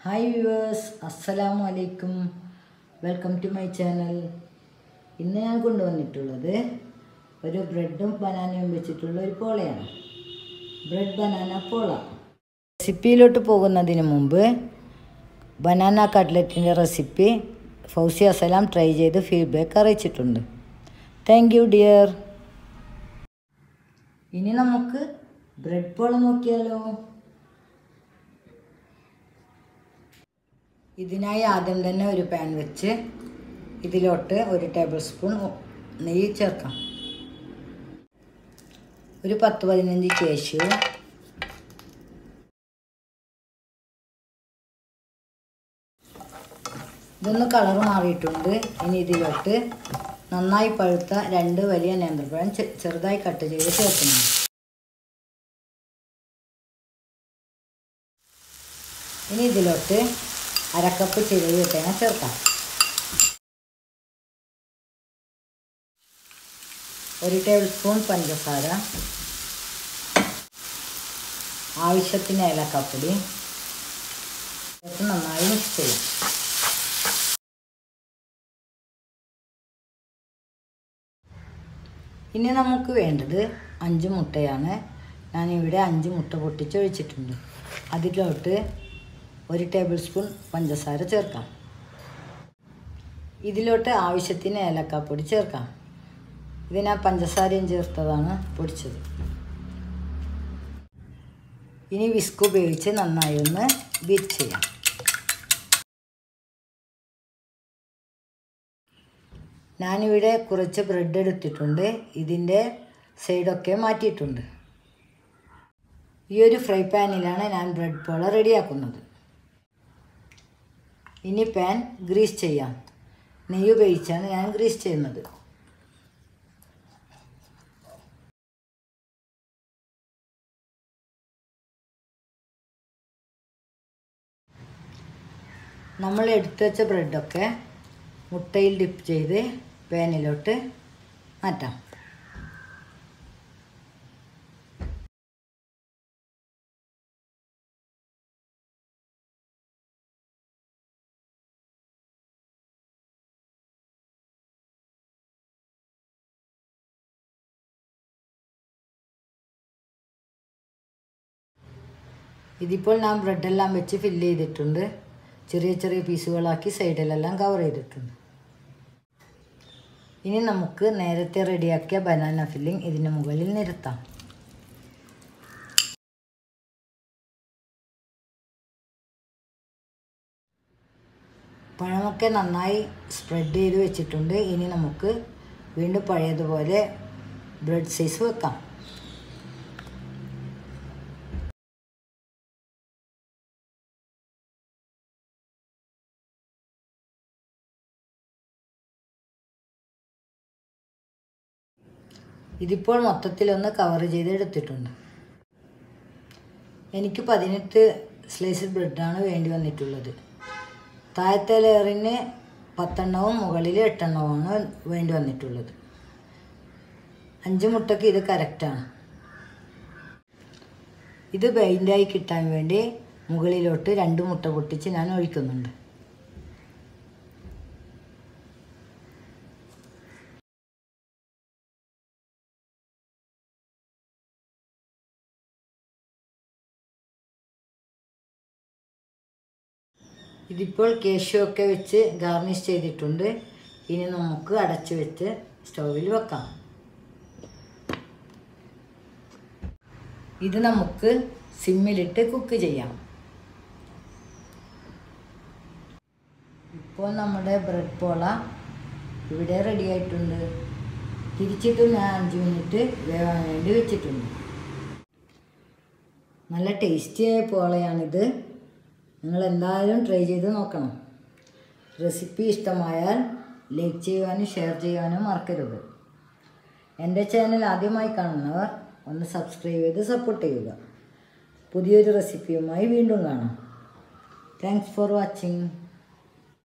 hi viewers അസ്സലാമു അലൈക്കും welcome to my channel ഇന്ന് ഞാൻ കൊണ്ടുവന്നിട്ടുള്ളത് ഒരു ബ്രെഡും ബനാനയും വെച്ചിട്ടുള്ള ഒരു പോളയാണ് ബ്രെഡ് ബനാന പോള റെസിപ്പിയിലോട്ട് പോകുന്നതിന് മുമ്പ് ബനാന കട്ട്ലറ്റിൻ്റെ റെസിപ്പി ഫൗസി അസലാം ട്രൈ ചെയ്ത് ഫീഡ്ബാക്ക് അറിയിച്ചിട്ടുണ്ട് താങ്ക് യു ഡിയർ ഇനി നമുക്ക് ബ്രെഡ് പോള നോക്കിയാലോ ഇതിനായി ആദ്യം തന്നെ ഒരു പാൻ വെച്ച് ഇതിലോട്ട് ഒരു ടേബിൾ സ്പൂൺ നെയ്യ് ചേർക്കാം ഒരു പത്ത് പതിനഞ്ച് കേശു ഇതൊന്ന് കളർ മാറിയിട്ടുണ്ട് ഇനി ഇതിലോട്ട് നന്നായി പഴുത്ത രണ്ട് വലിയ നേന്ത്രപ്പഴം ചെ- ചെറുതായി കട്ട് ചെയ്ത് ചേർക്കണം ഇനി ഇതിലോട്ട് അരക്കപ്പ് ചിരവി തേങ്ങ ചേർക്കാം ഒരു ടേബിൾ സ്പൂൺ പഞ്ചസാര ആവശ്യത്തിന് ഏലക്കാപ്പൊടി ചേർത്ത് നന്നായി മിക്സ് ചെയ്യും ഇനി നമുക്ക് വേണ്ടത് അഞ്ച് മുട്ടയാണ് ഞാനിവിടെ അഞ്ച് മുട്ട പൊട്ടിച്ചൊഴിച്ചിട്ടുണ്ട് അതിലോട്ട് ഒരു ടേബിൾ സ്പൂൺ പഞ്ചസാര ചേർക്കാം ഇതിലോട്ട് ആവശ്യത്തിന് ഏലക്കാപ്പൊടി ചേർക്കാം ഇത് ഞാൻ പഞ്ചസാരയും ചേർത്തതാണ് പൊടിച്ചത് ഇനി വിസ്ക് ഉപയോഗിച്ച് നന്നായി ഒന്ന് ബീറ്റ് ചെയ്യാം ഞാനിവിടെ കുറച്ച് ബ്രെഡ് എടുത്തിട്ടുണ്ട് ഇതിൻ്റെ സൈഡൊക്കെ മാറ്റിയിട്ടുണ്ട് ഈ ഒരു ഫ്രൈ പാനിലാണ് ഞാൻ ബ്രെഡ് പോള റെഡിയാക്കുന്നത് ഇനി പാൻ ഗ്രീസ് ചെയ്യാം നെയ്യ് ഉപയോഗിച്ചാണ് ഞാൻ ഗ്രീസ് ചെയ്യുന്നത് നമ്മൾ എടുത്തു വെച്ച ബ്രെഡൊക്കെ മുട്ടയിൽ ഡിപ്പ് ചെയ്ത് പാനിലോട്ട് മാറ്റാം ഇതിപ്പോൾ ഞാൻ ബ്രെഡെല്ലാം വെച്ച് ഫില്ല് ചെയ്തിട്ടുണ്ട് ചെറിയ ചെറിയ പീസുകളാക്കി സൈഡിലെല്ലാം കവർ ചെയ്തിട്ടുണ്ട് ഇനി നമുക്ക് നേരത്തെ റെഡിയാക്കിയ ബനാന ഫില്ലിംഗ് ഇതിന് മുകളിൽ നിരത്താം പഴമൊക്കെ നന്നായി സ്പ്രെഡ് ചെയ്ത് വെച്ചിട്ടുണ്ട് ഇനി നമുക്ക് വീണ്ടും പഴയതുപോലെ ബ്രെഡ് സൈസ് വെക്കാം ഇതിപ്പോൾ മൊത്തത്തിലൊന്ന് കവർ ചെയ്ത് എടുത്തിട്ടുണ്ട് എനിക്ക് പതിനെട്ട് സ്ലൈസ് ബ്രെഡാണ് വേണ്ടി വന്നിട്ടുള്ളത് താഴത്തെ ലെയറിന് പത്തെണ്ണവും മുകളിൽ എട്ടെണ്ണവുമാണ് വേണ്ടി വന്നിട്ടുള്ളത് അഞ്ച് മുട്ടയ്ക്ക് ഇത് കറക്റ്റാണ് ഇത് ബൈൻഡായി കിട്ടാൻ വേണ്ടി മുകളിലോട്ട് രണ്ട് മുട്ട പൊട്ടിച്ച് ഞാൻ ഒഴിക്കുന്നുണ്ട് ഇതിപ്പോൾ കേശു ഒക്കെ വെച്ച് ഗാർണിഷ് ചെയ്തിട്ടുണ്ട് ഇനി നമുക്ക് അടച്ചു വെച്ച് സ്റ്റൗവിൽ വെക്കാം ഇത് നമുക്ക് സിമ്മിലിട്ട് കുക്ക് ചെയ്യാം ഇപ്പോൾ നമ്മുടെ ബ്രെഡ് പോള ഇവിടെ റെഡി ആയിട്ടുണ്ട് തിരിച്ചിട്ട് ഞാൻ അഞ്ച് മിനിറ്റ് വേവാൻ വേണ്ടി വെച്ചിട്ടുണ്ട് നല്ല ടേസ്റ്റിയായ പോളയാണിത് നിങ്ങൾ എന്തായാലും ട്രൈ ചെയ്ത് നോക്കണം റെസിപ്പി ഇഷ്ടമായാൽ ലൈക്ക് ചെയ്യുവാനും ഷെയർ ചെയ്യാനും മറക്കരുത് എൻ്റെ ചാനൽ ആദ്യമായി കാണുന്നവർ ഒന്ന് സബ്സ്ക്രൈബ് ചെയ്ത് സപ്പോർട്ട് ചെയ്യുക പുതിയൊരു റെസിപ്പിയുമായി വീണ്ടും കാണാം താങ്ക്സ് ഫോർ വാച്ചിങ്